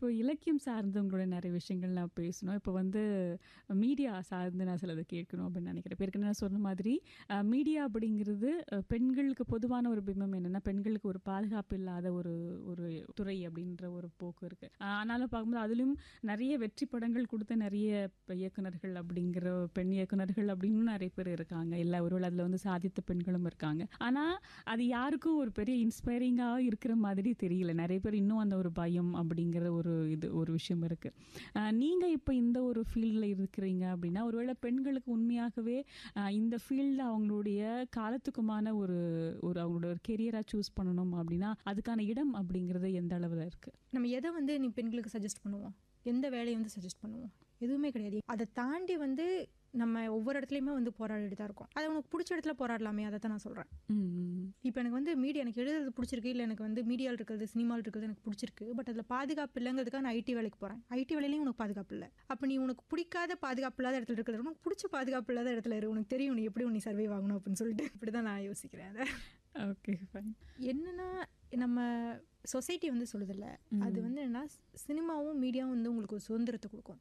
இப்போ இலக்கியம் சார்ந்து உங்களோட நிறைய விஷயங்கள் நான் பேசணும் இப்போ வந்து மீடியா சார்ந்து நான் சிலதை கேட்கணும் அப்படின்னு நினைக்கிறேன் இப்போ ஏற்கனவே நான் சொன்ன மாதிரி மீடியா அப்படிங்கிறது அஹ், பெண்களுக்கு பொதுவான ஒரு பிம்பம் என்னென்னா பெண்களுக்கு ஒரு பாதுகாப்பு இல்லாத ஒரு ஒரு துறை அப்படின்ற ஒரு போக்கு இருக்குது ஆனாலும் பார்க்கும்போது அதுலேயும் நிறைய வெற்றி படங்கள் கொடுத்த நிறைய இப்ப இயக்குனர்கள் அப்படிங்கிற பெண் இயக்குனர்கள் அப்படின்னு நிறைய பேர் இருக்காங்க இல்லை ஒருவேளை அதில் வந்து சாதித்த பெண்களும் இருக்காங்க ஆனால் அது யாருக்கும் ஒரு பெரிய இன்ஸ்பைரிங்காக இருக்கிற மாதிரி தெரியல நிறைய பேர் இன்னும் அந்த ஒரு பயம் அப்படிங்கிற ஒரு இது ஒரு விஷயம் இருக்குது நீங்கள் இப்போ இந்த ஒரு ஃபீல்டில் இருக்கிறீங்க அப்படின்னா ஒருவேளை பெண்களுக்கு உண்மையாகவே ஆஹ், இந்த ஃபீல்டில் அவங்களுடைய காலத்துக்குமான ஒரு ஒரு அவங்களோட ஒரு கெரியராக சூஸ் பண்ணணும் அப்படின்னா அதுக்கான இடம் அப்படிங்கிறது எந்த அளவில் இருக்குது நம்ம எதை வந்து நீ பெண்களுக்கு சஜஸ்ட் பண்ணுவோம் எந்த வேலையை வந்து சஜஸ்ட் பண்ணுவோம் எதுவுமே கிடையாது அதை தாண்டி வந்து நம்ம ஒவ்வொரு இடத்துலையுமே வந்து போராடிட்டு தான் இருக்கோம் அது உனக்கு பிடிச்ச இடத்துல போராடலாமே அதை தான் நான் சொல்கிறேன் இப்போ எனக்கு வந்து மீடியா எனக்கு எழுதுறது பிடிச்சிருக்கு இல்லை எனக்கு வந்து மீடியாவில் இருக்கிறது சினிமாவில் இருக்கிறது எனக்கு பிடிச்சிருக்கு பட் அதில் பாதுகாப்பு இல்லைங்கிறதுக்காக நான் ஐடி வேலைக்கு போகிறேன் ஐடி வேலையிலையும் உனக்கு பாதுகாப்பு இல்லை அப்போ நீ உனக்கு பிடிக்காத பாதுகாப்பு இல்லாத இடத்துல இருக்கிறது உனக்கு பிடிச்ச பாதுகாப்பு இல்லாத இடத்துல இரு உனக்கு தெரியும் நீ எப்படி நீ சர்வே ஆகணும் அப்படின்னு சொல்லிட்டு இப்படி தான் நான் யோசிக்கிறேன் அதை ஓகே ஃபைன் என்னன்னா நம்ம சொசைட்டி வந்து சொல்லுதில்ல அது வந்து என்னன்னா சினிமாவும் மீடியாவும் வந்து உங்களுக்கு ஒரு சுதந்திரத்தை கொடுக்கும்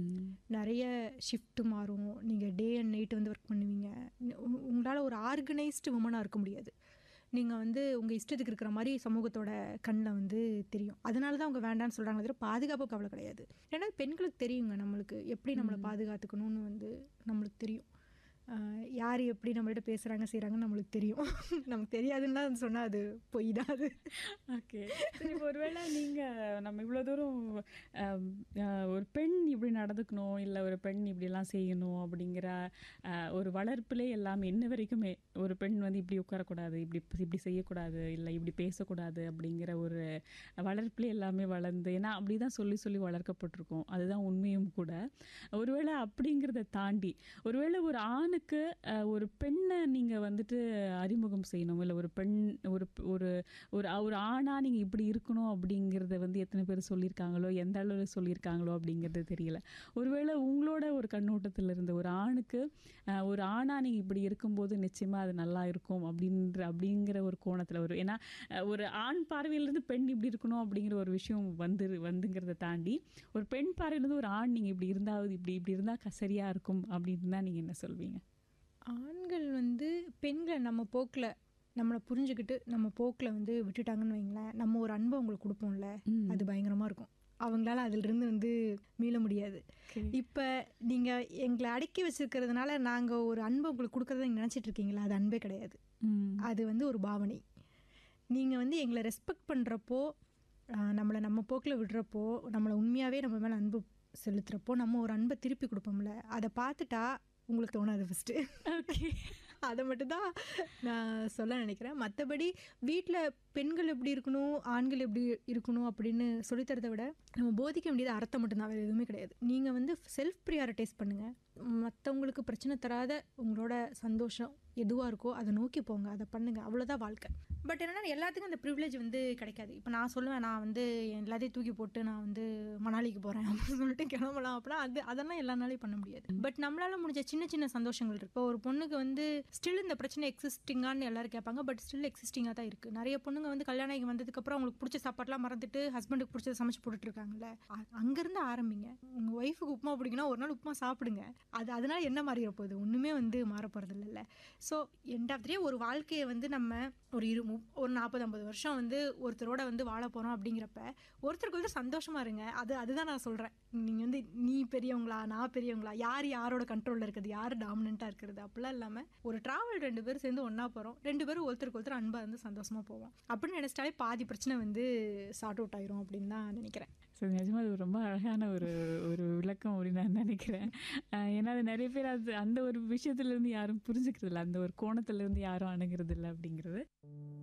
நிறைய ஷிஃப்ட் மாறும் நீங்கள் டே அண்ட் நைட் வந்து ஒர்க் பண்ணுவீங்க உங்களால் ஒரு ஆர்கனைஸ்டு உமனாக இருக்க முடியாது நீங்கள் வந்து உங்கள் இஷ்டத்துக்கு இருக்கிற மாதிரி சமூகத்தோட கண்ணில் வந்து தெரியும் அதனால தான் அவங்க வேண்டாம்னு சொல்கிறாங்க தவிர பாதுகாப்பு கவலை கிடையாது ஏன்னா பெண்களுக்கு தெரியுங்க நம்மளுக்கு எப்படி நம்மளை பாதுகாத்துக்கணும்னு வந்து நம்மளுக்கு தெரியும் ஆஹ் யார் எப்படி நம்மள்ட்ட பேசுகிறாங்க செய்கிறாங்கன்னு நம்மளுக்கு தெரியும் நமக்கு தெரியாதுன்னா சொன்னால் அது பொய் தான் அது ஓகே சரி இப்போ ஒருவேளை நீங்கள் நம்ம இவ்வளோ தூரம் ஆம், ஆஹ், ஒரு பெண் இப்படி நடந்துக்கணும் இல்லை ஒரு பெண் இப்படிலாம் செய்யணும் அப்படிங்கிற ஆஹ், ஒரு வளர்ப்பிலே எல்லாமே இன்ன வரைக்குமே ஒரு பெண் வந்து இப்படி உட்காரக்கூடாது இப்படி இப்படி செய்யக்கூடாது இல்லை இப்படி பேசக்கூடாது அப்படிங்கிற ஒரு வளர்ப்பிலே எல்லாமே வளர்ந்து ஏன்னா அப்படி தான் சொல்லி சொல்லி வளர்க்கப்பட்டிருக்கோம் அதுதான் உண்மையும் கூட ஒருவேளை அப்படிங்கிறத தாண்டி ஒருவேளை ஒரு ஆணுக்கு ஆஹ், ஒரு பெண்ணை நீங்கள் வந்துட்டு அறிமுகம் செய்யணும் இல்லை ஒரு பெண் ஒரு ஒரு ஒரு ஒரு ஆணா நீங்கள் இப்படி இருக்கணும் அப்படிங்கிறத வந்து எத்தனை பேர் சொல்லியிருக்காங்களோ எந்த அளவில் சொல்லியிருக்காங்களோ அப்படிங்கிறது தெரியல ஒருவேளை உங்களோட ஒரு கண்ணோட்டத்தில் இருந்து ஒரு ஆணுக்கு ஆஹ், ஒரு ஆணா நீங்கள் இப்படி இருக்கும்போது நிச்சயமாக அது நல்லா இருக்கும் அப்படின்ற அப்படிங்கிற ஒரு கோணத்தில் வரும் ஏன்னா ஆஹ், ஒரு ஆண் பார்வையிலிருந்து பெண் இப்படி இருக்கணும் அப்படிங்கிற ஒரு விஷயம் வந்து வந்துங்கிறத தாண்டி ஒரு பெண் பார்வையிலிருந்து ஒரு ஆண் நீங்கள் இப்படி இருந்தாவது இப்படி இப்படி இருந்தால் சரியாக இருக்கும் அப்படின்னு தான் நீங்கள் என்ன சொல்வீங்க ஆண்கள் வந்து பெண்களை நம்ம போக்கில் நம்மளை புரிஞ்சுக்கிட்டு நம்ம போக்கில் வந்து விட்டுட்டாங்கன்னு வைங்களேன் நம்ம ஒரு அன்பை அவங்களுக்கு கொடுப்போம்ல அது பயங்கரமாக இருக்கும் அவங்களால அதிலிருந்து வந்து மீள முடியாது இப்போ நீங்கள் எங்களை அடக்கி வச்சிருக்கிறதுனால நாங்கள் ஒரு அன்பை உங்களுக்கு கொடுக்கறத நீங்கள் நினச்சிட்டு இருக்கீங்களா அது அன்பே கிடையாது ம் அது வந்து ஒரு பாவனை நீங்கள் வந்து எங்களை ரெஸ்பெக்ட் பண்ணுறப்போ நம்மளை நம்ம போக்கில் விடுறப்போ நம்மளை உண்மையாகவே நம்ம மேலே அன்பு செலுத்துகிறப்போ நம்ம ஒரு அன்பை திருப்பி கொடுப்போம்ல அதை பார்த்துட்டா உங்களுக்கு தோணாது ஃபஸ்ட்டு ஓகே அதை மட்டும்தான் நான் சொல்ல நினைக்கிறேன் மற்றபடி வீட்டில் பெண்கள் எப்படி இருக்கணும் ஆண்கள் எப்படி இருக்கணும் அப்படின்னு சொல்லித்தரதை விட நம்ம போதிக்க வேண்டியது அர்த்தம் மட்டும்தான் வேறு எதுவுமே கிடையாது நீங்கள் வந்து செல்ஃப் ப்ரியாரிட்டைஸ் பண்ணுங்கள் மற்றவங்களுக்கு பிரச்சனை தராத உங்களோட சந்தோஷம் எதுவாக இருக்கோ அதை நோக்கி போங்க அதை பண்ணுங்கள் அவ்வளோதான் வாழ்க்கை பட் என்னன்னா எல்லாத்துக்கும் அந்த ப்ரிவிலேஜ் வந்து கிடைக்காது இப்போ நான் சொல்லுவேன் நான் வந்து எல்லாத்தையும் தூக்கி போட்டு நான் வந்து மணாலிக்கு போகிறேன் அப்படின்னு சொல்லிட்டு கிளம்பலாம் அப்படின்னா அது அதெல்லாம் எல்லாருனாலையும் பண்ண முடியாது பட் நம்மளால முடிஞ்ச சின்ன சின்ன சந்தோஷங்கள் இருக்கு இப்போ ஒரு பொண்ணுக்கு வந்து ஸ்டில் இந்த பிரச்சனை எக்ஸிஸ்டிங்கான்னு எல்லாரும் கேட்பாங்க பட் ஸ்டில் எக்ஸிஸ்டிங்காக தான் இருக்குது நிறைய பொண்ணுங்க வந்து கல்யாணம் ஆகி வந்ததுக்கப்புறம் அவங்களுக்கு பிடிச்ச சாப்பாடுலாம் மறந்துட்டு ஹஸ்பண்டுக்கு பிடிச்சத சமைச்சு போட்டுட்டு இருக்காங்கல்ல அ- அங்கிருந்து ஆரம்பிங்க உங்கள் ஒய்ஃபுக்கு உப்புமா பிடிக்குன்னா ஒரு நாள் உப்புமா சாப்பிடுங்க அது அதனால என்ன மாறிட போகுது ஒன்றுமே வந்து மாற போகிறது இல்லைல்ல ஸோ எண்ட் ஆஃப் டே ஒரு வாழ்க்கையை வந்து நம்ம ஒரு இரு மு- ஒரு நாற்பது ஐம்பது வருஷம் வந்து ஒருத்தரோட வந்து வாழ போகிறோம் அப்படிங்கிறப்ப ஒருத்தருக்கு வந்து சந்தோஷமா இருங்க அது அதுதான் நான் சொல்கிறேன் நீங்கள் வந்து நீ பெரியவங்களா நான் பெரியவங்களா யார் யாரோட கண்ட்ரோலில் இருக்குது யார் டாமினண்ட்டாக இருக்கிறது அப்படிலாம் இல்லாமல் ஒரு ட்ராவல் ரெண்டு பேரும் சேர்ந்து ஒன்றா போகிறோம் ரெண்டு பேரும் ஒருத்தருக்கு ஒருத்தர் அன்பாக இருந்து சந்தோஷமாக போவோம் அப்படின்னு நினச்சிட்டாலே பாதி பிரச்சனை வந்து சார்ட் அவுட் ஆயிரும் அப்படின்னு தான் நினைக்கிறேன் ஸோ நிஜமாக அது ரொம்ப அழகான ஒரு ஒரு விளக்கம் அப்படின்னு நான் நினைக்கிறேன் அஹ் ஏன்னா அது நிறைய பேர் அது அந்த ஒரு விஷயத்துலேருந்து யாரும் புரிஞ்சுக்கிறது இல்லை அந்த ஒரு கோணத்துலேருந்து யாரும் அணுகிறது இல்லை அப்படிங்கிறது